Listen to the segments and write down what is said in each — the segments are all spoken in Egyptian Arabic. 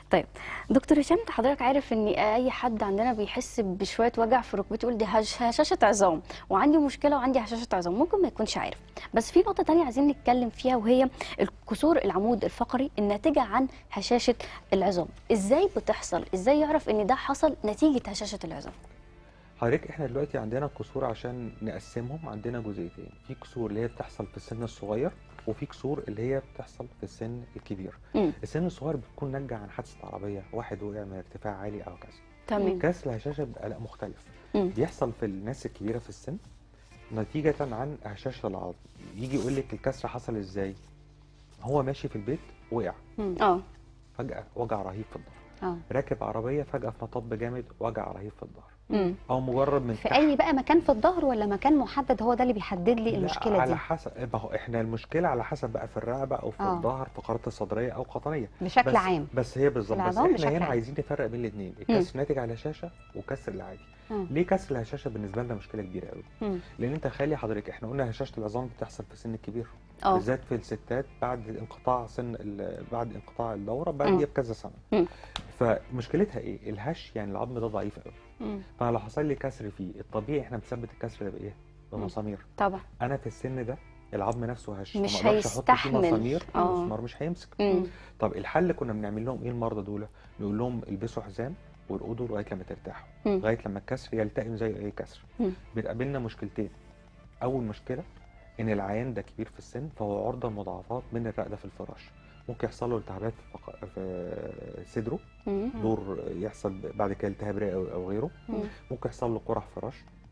طيب دكتور هشام انت حضرتك عارف ان اي حد عندنا بيحس بشويه وجع في ركبته يقول دي هش- هشاشه عظام وعندي مشكله وعندي هشاشه عظام ممكن ما يكونش عارف بس في نقطه تانية عايزين نتكلم فيها وهي الكسور العمود الفقري الناتجه عن هشاشه العظام ازاي بتحصل ازاي يعرف ان ده حصل نتيجه هشاشه العظام حضرتك احنا دلوقتي عندنا كسور عشان نقسمهم عندنا جزئيتين في كسور اللي هي بتحصل في السن الصغير وفي كسور اللي هي بتحصل في السن الكبير مم. السن الصغير بتكون ناتجه عن حادثه عربيه واحد وقع من ارتفاع عالي او كذا تمام كسر الهشاشه بيبقى لا مختلف مم. بيحصل في الناس الكبيره في السن نتيجه عن هشاشه العظم يجي يقول لك الكسر حصل ازاي هو ماشي في البيت وقع اه فجاه وجع رهيب في الظهر اه راكب عربيه فجاه في مطب جامد وجع رهيب في الظهر مم. او مجرد من في تحت اي بقى مكان في الظهر ولا مكان محدد هو ده اللي بيحدد لي لا، المشكله على دي حسب ما هو احنا المشكله على حسب بقى في الرقبه او في آه. الظهر فقرات الصدريه او قطنيه بشكل بس عام بس هي بالظبط بس العظام احنا بشكل هنا عام. عايزين نفرق بين الاثنين الكسر ناتج على الهشاشه وكسر العادي مم. ليه كسر الهشاشه بالنسبه لنا مشكله كبيره قوي مم. لان انت خلي حضرتك احنا قلنا هشاشه العظام بتحصل في سن الكبير اه بالذات في الستات بعد انقطاع سن ال- بعد انقطاع الدوره بعد مم. بكذا سنه مم. فمشكلتها ايه الهش يعني العظم ده ضعيف قوي مم. فانا لو حصل لي كسر فيه الطبيعي احنا بنثبت الكسر ده بايه بمسامير طبعا انا في السن ده العظم نفسه هش مش فما أقدرش أحط فيه هيستحمل. مسامير آه. المسمار مش هيمسك مم. طب الحل كنا بنعمل لهم ايه المرضى دول نقول لهم البسوا حزام وارقدوا لغايه لما ترتاحوا مم. لغايه لما الكسر يلتئم زي اي كسر مم. بتقابلنا مشكلتين اول مشكله ان العيان ده كبير في السن فهو عرضه لمضاعفات من الرقده في الفراش ممكن يحصل له التهابات في, فق... في صدره مم. دور يحصل بعد كده التهاب رئوي او أو غيره مم. ممكن يحصل له قرح فراش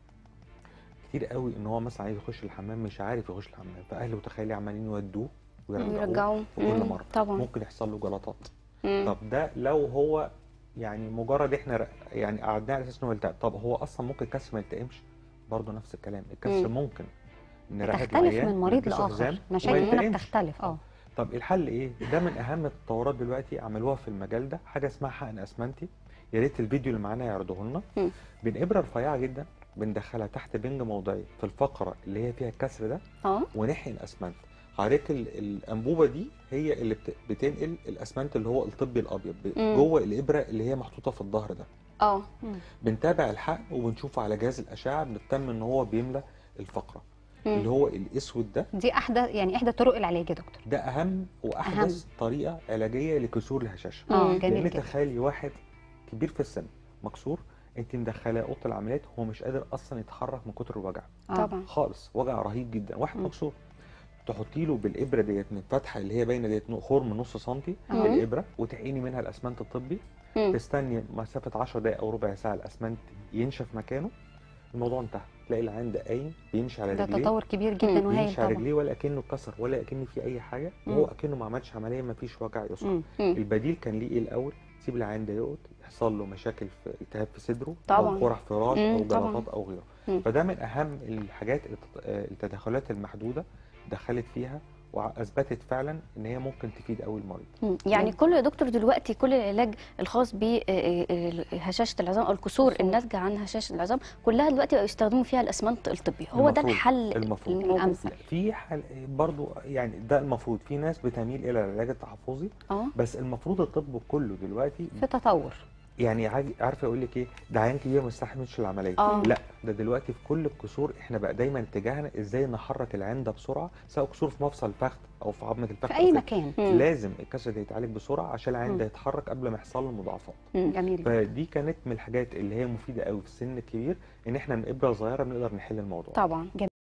كتير قوي ان هو مثلا عايز يخش الحمام مش عارف يخش الحمام فاهله تخيلي عمالين يودوه ويرجعوه يرجعوا في كل مم. مره طبعا ممكن يحصل له جلطات مم. طب ده لو هو يعني مجرد احنا ر- يعني قعدناه على اساس انه يلتئم طب هو اصلا ممكن الكسر ما يلتئمش برضه نفس الكلام الكسر مم. ممكن نرقد تختلف العيان من مريض نلبسه لاخر حزام مشاكل وما هنا يلتئمش. بتختلف اه طب الحل ايه ده من اهم التطورات دلوقتي عملوها في المجال ده حاجه اسمها حقن اسمنتي يا ريت الفيديو اللي معانا يعرضوه لنا مم. بنبره رفيعه جدا بندخلها تحت بنج موضعي في الفقره اللي هي فيها الكسر ده اه ونحقن اسمنت حضرتك ال- الانبوبه دي هي اللي بت- بتنقل الاسمنت اللي هو الطبي الابيض ب- مم. جوه الابره اللي هي محطوطه في الظهر ده اه بنتابع الحقن وبنشوفه على جهاز الاشعه بنطمن ان هو بيملى الفقره اللي مم. هو الاسود ده دي احدى يعني احدى طرق العلاج يا دكتور ده اهم واحدث أهم. طريقه علاجيه لكسور الهشاشه اه مم. جميل لان جدا تخيلي واحد كبير في السن مكسور انت مدخلاه اوضه العمليات هو مش قادر اصلا يتحرك من كتر الوجع آه. طبعا خالص وجع رهيب جدا واحد مم. مكسور تحطي له بالابره ديت من الفتحه اللي هي باينه ديت خرم نص سنتي مم. بالابره وتحقني منها الاسمنت الطبي مم. تستني مسافه 10 دقائق او ربع ساعه الاسمنت ينشف مكانه الموضوع انتهى تلاقي العين ده قايم بيمشي على ده رجليه تطور كبير جدا وهايل بيمشي على طبعا رجليه ولا كأنه اتكسر ولا كأنه في اي حاجه مم. وهو كأنه ما عملش عمليه ما فيش وجع يسكت مم. مم. البديل كان ليه ايه الاول سيب العيان ده يقعد يحصل له مشاكل في التهاب في صدره طبعاً. او قرح فراش مم، او طبعاً. جلطات او غيره مم. فده من اهم الحاجات اللي تت- آه، التدخلات المحدوده دخلت فيها واثبتت فعلا ان هي ممكن تفيد قوي المريض مم. يعني كل يا دكتور دلوقتي كل العلاج الخاص بهشاشه العظام او الكسور كسور. الناتجه عن هشاشه العظام كلها دلوقتي بقوا يستخدموا فيها الاسمنت الطبي هو ده المفروض. الحل المفروض. الموجود. الأمثل. في حل برضو يعني ده المفروض في ناس بتميل الى العلاج التحفظي اه بس المفروض الطب كله دلوقتي في تطور يعني عاج- عارفه اقول لك ايه ده عيان كبير ما يستحملش العمليه آه. لا ده دلوقتي في كل الكسور احنا بقى دايما اتجاهنا ازاي نحرك العين ده بسرعه سواء كسور في مفصل الفخذ او في عظمه الفخذ في أو اي مكان مم. لازم الكسر ده يتعالج بسرعه عشان العين مم. ده يتحرك قبل ما يحصل له مضاعفات مم. جميل فدي كانت من الحاجات اللي هي مفيده قوي في السن الكبير ان احنا من ابره صغيره بنقدر نحل الموضوع طبعا